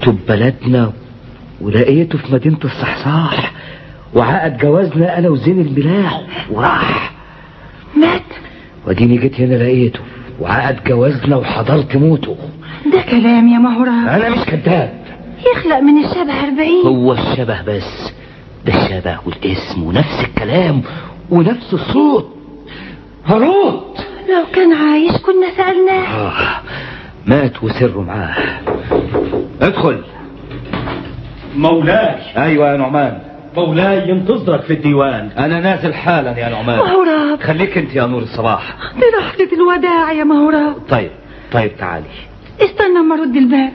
شفته ببلدنا ولقيته في مدينة الصحصاح وعقد جوازنا انا وزين الملاح وراح مات وديني جيت هنا لقيته وعقد جوازنا وحضرت موته ده كلام يا مهراب انا مش كذاب يخلق من الشبه أربعين هو الشبه بس ده الشبه والاسم ونفس الكلام ونفس الصوت هروت لو كان عايش كنا سألناه آه مات وسره معاه ادخل مولاي ايوه يا نعمان مولاي ينتظرك في الديوان انا نازل حالا يا نعمان مهراب خليك انت يا نور الصباح برحلة الوداع يا مهراب طيب طيب تعالي استنى اما ارد الباب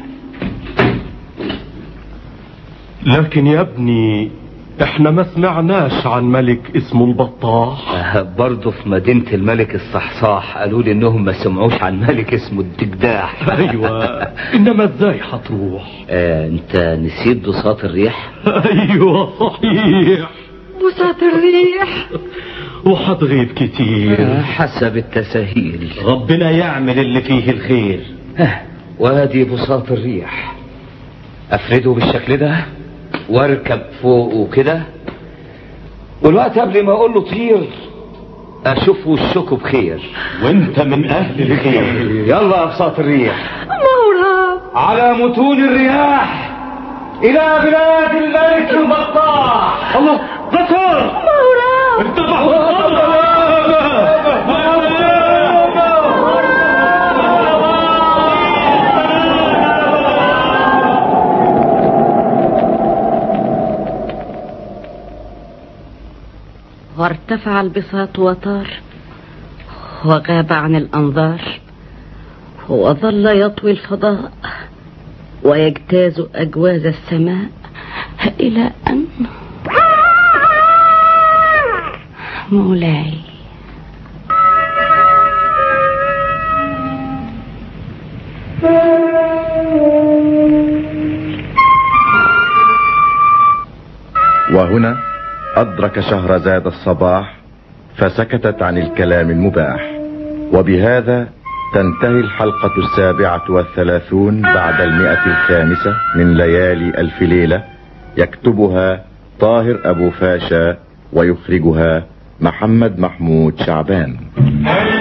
لكن يا ابني احنا ما سمعناش عن ملك اسمه البطاح آه، برضه في مدينة الملك الصحصاح قالوا لي انهم ما سمعوش عن ملك اسمه الدجداح ايوه انما ازاي هتروح آه انت نسيت بساط الريح ايوه صحيح بساط الريح وحتغيب كتير آه حسب التساهيل ربنا يعمل اللي فيه الخير آه وادي بساط الريح افرده بالشكل ده واركب فوقه كده والوقت قبل ما اقول له طير اشوف وشكه بخير وانت من اهل الخير يلا يا بساط الريح مهراب على متون الرياح الى بلاد الملك البطاح الله بطل مهراب ارتفع وارتفع البساط وطار وغاب عن الأنظار وظل يطوي الفضاء ويجتاز أجواز السماء إلى أن مولاي وهنا أدرك شهرزاد الصباح فسكتت عن الكلام المباح وبهذا تنتهي الحلقة السابعة والثلاثون بعد المئة الخامسة من ليالي ألف ليلة يكتبها طاهر أبو فاشا ويخرجها محمد محمود شعبان